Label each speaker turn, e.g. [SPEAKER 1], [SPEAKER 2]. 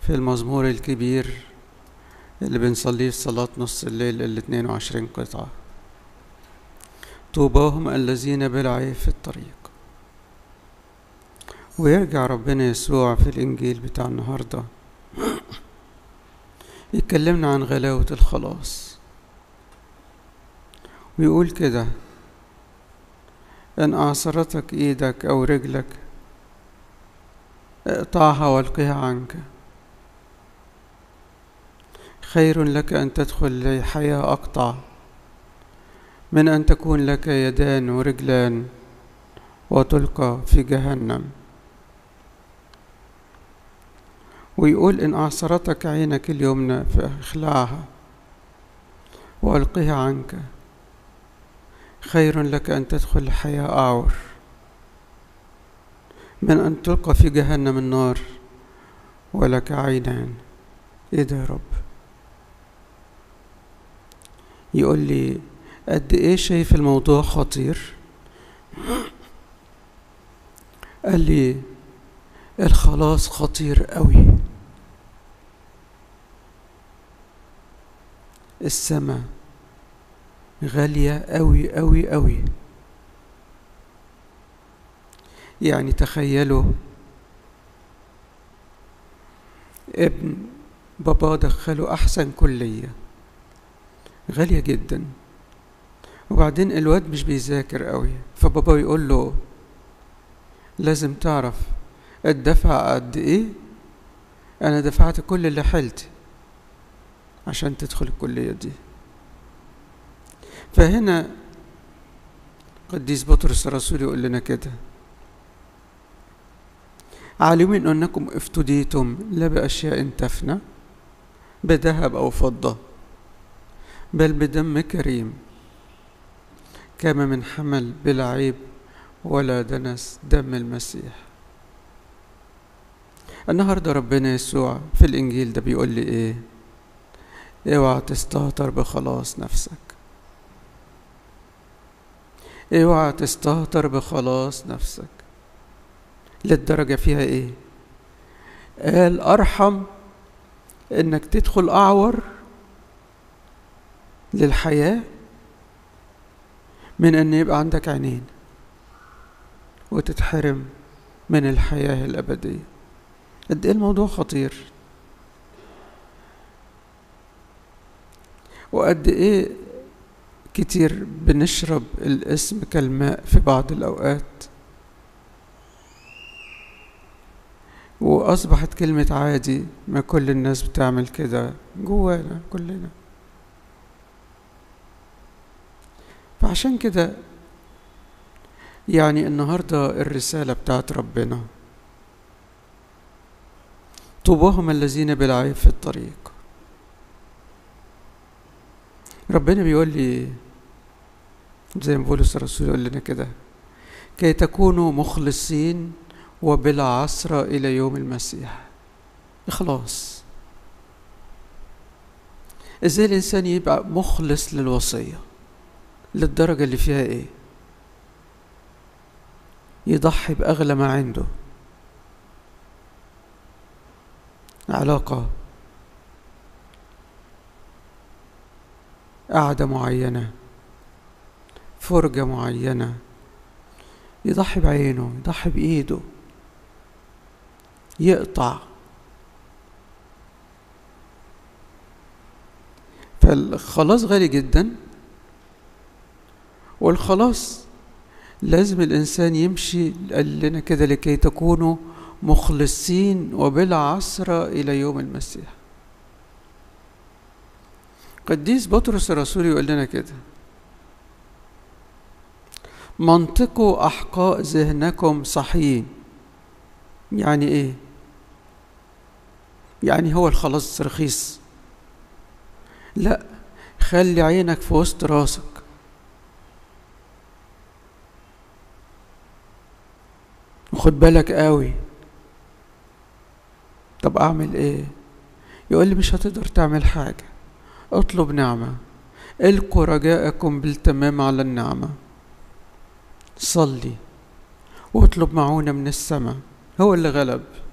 [SPEAKER 1] في المزمور الكبير اللي بنصليه في صلاة نص الليل ال 22 قطعة طوباهم الذين بلا عيب في الطريق ويرجع ربنا يسوع في الإنجيل بتاع النهاردة يتكلمنا عن غلاوة الخلاص ويقول كده إن أعصرتك إيدك أو رجلك اقطعها والقها عنك خير لك أن تدخل لحياة أقطع من أن تكون لك يدان ورجلان وتلقى في جهنم ويقول إن أعصرتك عينك اليمنى فاخلعها وألقها عنك خير لك أن تدخل الحياة أعور من أن تلقى في جهنم النار ولك عينان إيه ده يا رب يقول لي قد إيه شايف الموضوع خطير قال لي الخلاص خطير قوي السماء غالية قوي قوي قوي يعني تخيلوا ابن بابا دخله أحسن كلية غالية جدا وبعدين الواد مش بيذاكر قوي فبابا يقول له لازم تعرف الدفع قد ايه انا دفعت كل اللي حيلتي عشان تدخل الكلية دي فهنا قديس بطرس الرسول يقول لنا كده عالمين أنكم افتديتم لا بأشياء تفنى بذهب أو فضة بل بدم كريم كما من حمل بلا عيب ولا دنس دم المسيح النهاردة ربنا يسوع في الإنجيل ده بيقول لي إيه اوعى تستهتر بخلاص نفسك اوعى تستهتر بخلاص نفسك للدرجة فيها ايه قال ارحم انك تدخل اعور للحياة من ان يبقى عندك عينين وتتحرم من الحياة الأبدية قد ايه الموضوع خطير وقد ايه كتير بنشرب الاسم كالماء في بعض الأوقات وأصبحت كلمة عادي ما كل الناس بتعمل كده جوانا كلنا فعشان كده يعني النهاردة الرسالة بتاعت ربنا طوباهم الذين بالعيب في الطريق ربنا بيقول لي زي ما بولس الرسول يقول لنا كده كي تكونوا مخلصين وبلا عسرة إلى يوم المسيح إخلاص إزاي الإنسان يبقى مخلص للوصية للدرجة اللي فيها إيه يضحي بأغلى ما عنده علاقة قعدة معينة فرجة معينة يضحي بعينه يضحي بإيده يقطع فالخلاص غالي جدا والخلاص لازم الإنسان يمشي قال لنا كده لكي تكونوا مخلصين وبلا عسرة إلى يوم المسيح قديس بطرس الرسول يقول لنا كده منطقوا أحقاء ذهنكم صحيين يعني إيه؟ يعني هو الخلاص رخيص لا خلي عينك في وسط راسك وخد بالك قوي طب اعمل ايه يقول لي مش هتقدر تعمل حاجه اطلب نعمه القوا رجاءكم بالتمام على النعمه صلي واطلب معونه من السماء هو اللي غلب